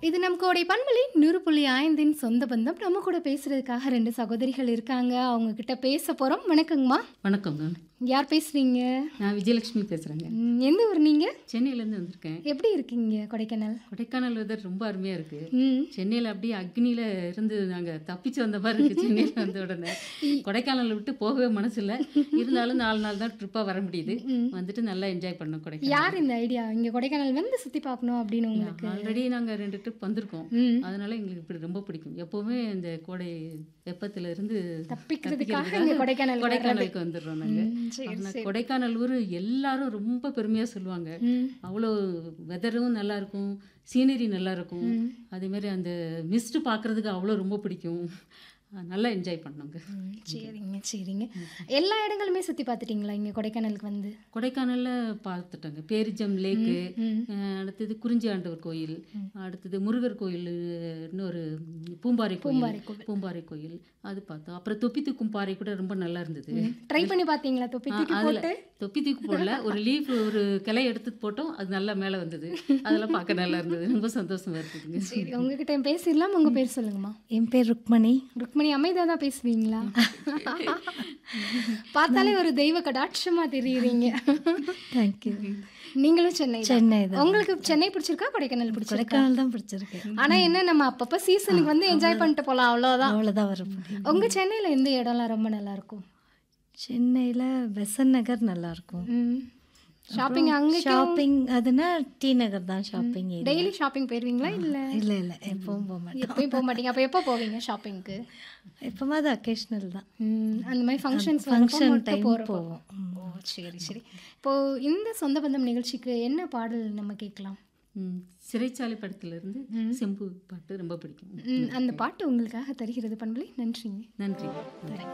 இது நம் கோடை பண்பலி நூறு புள்ளி ஐந்தின் சொந்த பந்தம் நம்ம கூட பேசுறதுக்காக ரெண்டு சகோதரிகள் இருக்காங்க அவங்க கிட்ட பேச போறோம் வணக்கங்கம்மா வணக்கங்க யார் பேசுறீங்க நான் விஜயலட்சுமி பேசுகிறேங்க ம், எந்த ஊர் நீங்க சென்னையிலேருந்து வந்திருக்கேன் எப்படி இருக்கீங்க கொடைக்கானல் கொடைக்கானல் வெதர் ரொம்ப அருமையாக இருக்குது ம் சென்னையில் அப்படியே அக்னியில் இருந்து நாங்கள் தப்பிச்சு வந்த மாதிரி இருக்குது சென்னையில் வந்த உடனே கொடைக்கானலை விட்டு போகவே மனசு இல்லை இருந்தாலும் நாலு நாள் தான் ட்ரிப்பாக வர முடியுது வந்துட்டு நல்லா என்ஜாய் பண்ணோம் கொடைக்கானல் யார் இந்த ஐடியா இங்க கொடைக்கானல் வந்து சுத்தி பார்க்கணும் அப்படின்னு உங்களுக்கு ஆல்ரெடி நாங்கள் ரெண்டு ட்ரிப் வந்திருக்கோம் ம் அதனால எங்களுக்கு இப்படி ரொம்ப பிடிக்கும் எப்போவுமே இந்த கோடை வெப்பத்துல இருந்து தப்பிக்கிறதுக்காக இங்க கொடைக்கானல் வர்றது. கொடைக்கானலுக்கு வந்துடுறோம் நாங்கள் ம், சரி ஆனால் சரி கொடைக்கானல் ஊர் எல்லாரும் ரொம்ப பெருமையாக சொல்லுவாங்க ம் அவ்வளோ வெதரும் நல்லா இருக்கும் சீனரி நல்லா இருக்கும் அதே மாதிரி அந்த மிஸ்ட் பார்க்கறதுக்கு அவ்வளோ ரொம்ப பிடிக்கும் அஹ் நல்லா என்ஜாய் பண்ணோங்க ம், சரிங்க சரிங்க எல்லா இடங்களுமே சுத்தி பார்த்துட்டீங்களா இங்க கொடைக்கானலுக்கு வந்து கொடைக்கானல்ல பார்த்துட்டோங்க பேரிஜம் லேக்கு ம் அஹ் அடுத்தது குறிஞ்சி ஆண்டவர் கோயில் அடுத்தது முருகர் கோயில் இன்னொரு பூம்பாறை கோயில் பூம்பாறை கோவில். பூம்பாறை கோயில் அது பார்த்தோம் அப்புறம் தொப்பி தூக்கும் பாறை கூட ரொம்ப நல்லா இருந்தது ட்ரை பண்ணி பார்த்தீங்களா தொப்பி தூக்கி அதுல போட்டு தொப்பி தூக்கி போடல ஒரு லீஃப் ஒரு கிளை எடுத்து போட்டோம் அது நல்லா மேலே வந்தது அதெல்லாம் பார்க்க நல்லா இருந்தது ரொம்ப சந்தோஷமா இருக்குதுங்க சரி உங்ககிட்ட பேசிடலாம் உங்க பேர் சொல்லுங்கம்மா என் பேர் ருக்மணி ருக்மணி அமைதியா தான் பேசுவீங்களா பார்த்தாலே ஒரு தெய்வ கடாட்சமா தெரியுறீங்க தேங்க்யூ நீங்களும் சென்னை தான். சென்னை தான் உங்களுக்கு சென்னை பிடிச்சிருக்கா கொடைக்கானல் பிடிச்சிருக்கா கொடைக்கானல் தான் பிடிச்சிருக்கு ஆனா என்ன நம்ம அப்பப்ப சீசனுக்கு வந்து என்ஜாய் பண்ணிட்டு போலாம் அவ்வளவுதான் அவ்வளோதான் வர முடியும் உங்க சென்னையில எந்த இடம்லாம் ரொம்ப நல்லா இருக்கும் சென்னையில் பெசன் நகர் நல்லா இருக்கும் ஷாப்பிங் அங்க ஷாப்பிங் அதுனா டி நகர் தான் ஷாப்பிங் டெய்லி ஷாப்பிங் போயிருவீங்களா இல்ல இல்லை இல்லை எப்பவும் போக மாட்டேன் எப்பயும் போக மாட்டீங்க அப்ப எப்போ போவீங்க ஷாப்பிங்க்கு எப்போமாவது அக்கேஷ்னல் தான் அந்த மாதிரி ஃபங்க்ஷன்ஸ் ஃபங்க்ஷன் ஃபங்க்ஷன் டைம் போகிறோம் போவோம் ம். ஓ சரி சரி இப்போ இந்த சொந்த பந்தம் நிகழ்ச்சிக்கு என்ன பாடல் நம்ம கேட்கலாம் ம், சிறைச்சாலை படத்துல இருந்து செம்பு பாட்டு ரொம்ப பிடிக்கும் ம், அந்த பாட்டு உங்களுக்காக தருகிறது பண்பலை நன்றிங்க நன்றி